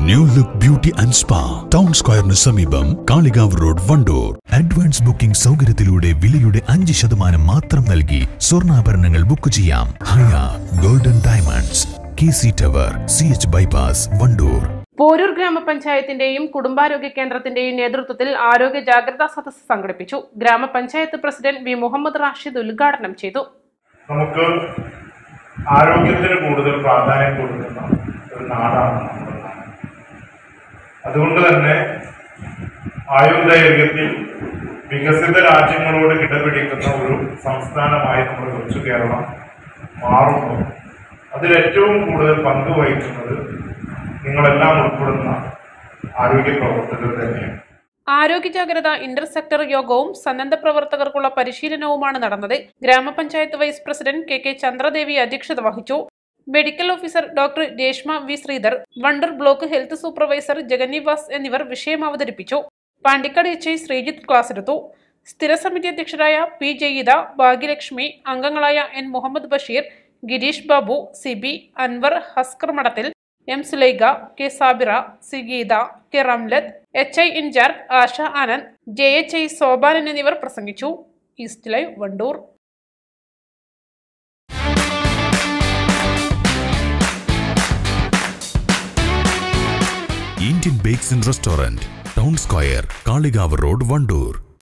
new look beauty and spa town സ്ക്വയറിന് സമീപം Kalikavu road Wandoor advance booking സൗകര്യത്തിലൂടെ വിലയുടെ അഞ്ച് ശതമാനം മാത്രം നൽകി സ്വർണ്ണാഭരണങ്ങൾ ബുക്ക് ചെയ്യാം Haya golden diamonds K C tower C H bypass Wandoor Porur ഗ്രാമപഞ്ചായത്തിന്റെയും കുടുംബാരോഗ്യ കേന്ദ്രത്തിന്റെയും നേതൃത്വത്തിൽ ആരോഗ്യ ജാഗ്രതാ സദസ്സ് സംഘടിപ്പിച്ചു ഗ്രാമപഞ്ചായത്ത് പ്രസിഡന്റ് വി മുഹമ്മദ് റാഷിദ് ഉദ്ഘാടനം ചെയ്തു നമുക്ക് ആരോഗ്യത്തിന് കൂടുതൽ പ്രാധാന്യം കൊടുക്കുന്ന ഒരു നാടാണ് നമ്മുടെ നാട് അതുകൊണ്ട് തന്നെ ആയുർദൈർഘ്യത്തിൽ വികസിത രാജ്യങ്ങളോട് കിടപിടിക്കുന്ന ഒരു സംസ്ഥാനമായി നമ്മുടെ കൊച്ചു കേരളം മാറുന്നു അതിലേറ്റവും കൂടുതൽ പങ്ക് വഹിക്കുന്നത് നിങ്ങളെല്ലാം ഉൾപ്പെടുന്ന ആരോഗ്യ പ്രവർത്തകർ തന്നെയാണ് ആരോഗ്യ ജാഗ്രത ഇന്റർ സെക്ടർ യോഗവും സന്നദ്ധ പ്രവർത്തകർക്കുള്ള പരിശീലനവുമാണ് നടന്നത് ഗ്രാമപഞ്ചായത്ത് vice president K K Chandradevi അധ്യക്ഷത വഹിച്ചു medical officer doctor Reshma V Sreedhar Wandoor block health supervisor Jagannivas എന്നിവർ വിഷയം അവതരിപ്പിച്ചു Pandikkad H I Sreejith class എടുത്തു സ്ഥിരസമിതി അധ്യക്ഷരായ പി ജയീത ഭാഗ്യലക്ഷ്മി അംഗങ്ങളായ N Muhammad Basheer Gireesh Babu Sibi Anwar Haskar Madathil M Sulaikha K Sabira C Geetha K Ramlath H I incharge Asha Anand J H I Sopanan എന്നിവർ പ്രസംഗിച്ചു east live Wandoor Indian bakes and restaurant town square Kalikavu road Wandoor